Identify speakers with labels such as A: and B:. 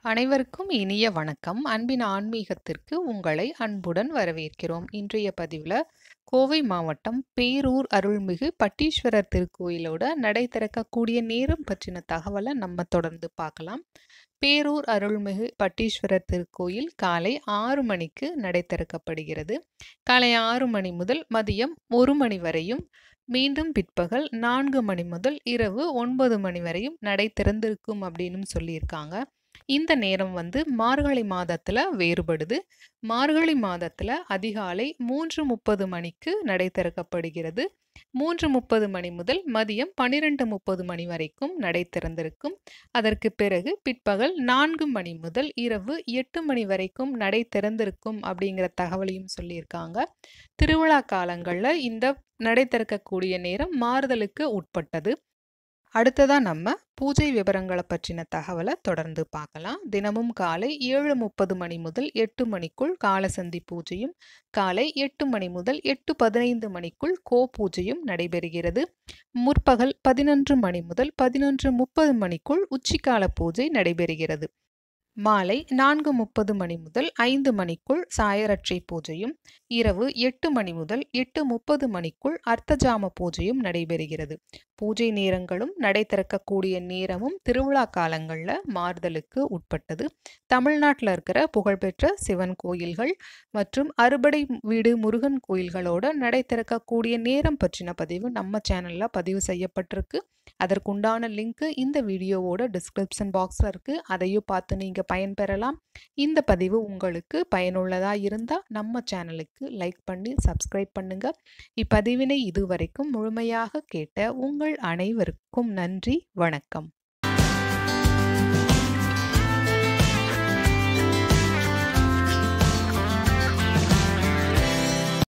A: அனைவருக்கும் இனிய வணக்கம். அன்பின் ஆன்மீகத்திற்கு உங்களை அன்புடன் வரவேற்கிறோம். இன்றைய பதிவுல கோவை மாவட்டம் பேரூர் அருள்மிகு பட்டீஸ்வரர் திருக்கோயிலோட நடை திறக்கக்கூடிய நேரம் பற்றின தகவல நம்ம தொடர்ந்து பார்க்கலாம். பேரூர் அருள்மிகு பட்டீஸ்வரர் திருக்கோயில் காலை 6 மணிக்கு நடை திறக்கப்படுகிறது. காலை 6 மணி முதல் மதியம் 1 மணி வரையும், மீண்டும் பிற்பகல் 4 மணி முதல் இரவு 9 மணி வரையும் நடை திறந்திருக்கும் அப்படின்னும் சொல்லியிருக்காங்க. இந்த நேரம் வந்து மார்கழி மாதத்துல வேறுபடுது. மார்கழி மாதத்துல அதிகாலை 3:30 மணிக்கு நடை திறக்கப்படுகிறது. 3:30 மணி முதல் மதியம் 12:30 மணி வரைக்கும் நடை திறந்திருக்கும். அதற்கு பிறகு பிற்பகல் 4 மணி முதல் இரவு 8 மணி வரைக்கும் நடை திறந்திருக்கும் அப்படிங்கிற தகவலையும் சொல்லியிருக்காங்க. திருவிழா காலங்கள்ல இந்த நடை திறக்கக்கூடிய நேரம் மாறுதலுக்கு உட்பட்டது. அடுத்ததா நம்ம பூஜை விவரங்கள பற்றின தகவல தொடர்ந்து பார்க்கலாம். தினமும் காலை 7:30 மணி முதல் 8 மணிக்குள் காலசந்தி பூஜையும், காலை 8 மணி முதல் 8:15 மணிக்குள் கோபூஜையும் நடைபெறுகிறது. முற்பகல் 11 மணி முதல் 11:30 மணிக்குள் உச்சிக்கால பூஜை நடைபெறுகிறது. மாலை 4:30 மணி முதல் 5 மணிக்குள் சாயரட்சை பூஜையும், இரவு 8 மணி முதல் 8:30 மணிக்குள் அர்த்தஜாம பூஜையும் நடைபெறுகிறது. பூஜை நேரங்களும், நடை திறக்கக்கூடிய நேரமும் திருவிழா காலங்கள்ல மாறுதலுக்கு உட்பட்டது. தமிழ்நாட்டுல இருக்கிற புகழ்பெற்ற சிவன் கோயில்கள் மற்றும் அறுபடை வீடு முருகன் கோயில்களோட நடை திறக்கக்கூடிய நேரம் பற்றின பதிவு நம்ம சேனல்ல பதிவு செய்யப்பட்டிருக்கு. அதற்குண்டான லிங்க் இந்த வீடியோவோட டிஸ்கிரிப்ஷன் பாக்ஸ்ல இருக்கு. அதையும் பார்த்து நீங்க பயன்பெறலாம். இந்த பதிவு உங்களுக்கு பயனுள்ளதா இருந்தா நம்ம சேனலுக்கு லைக் பண்ணி சப்ஸ்கிரைப் பண்ணுங்க. இப்பதிவினை இதுவரைக்கும் முழுமையாக கேட்ட உங்கள் அனைவருக்கும் நன்றி. வணக்கம்.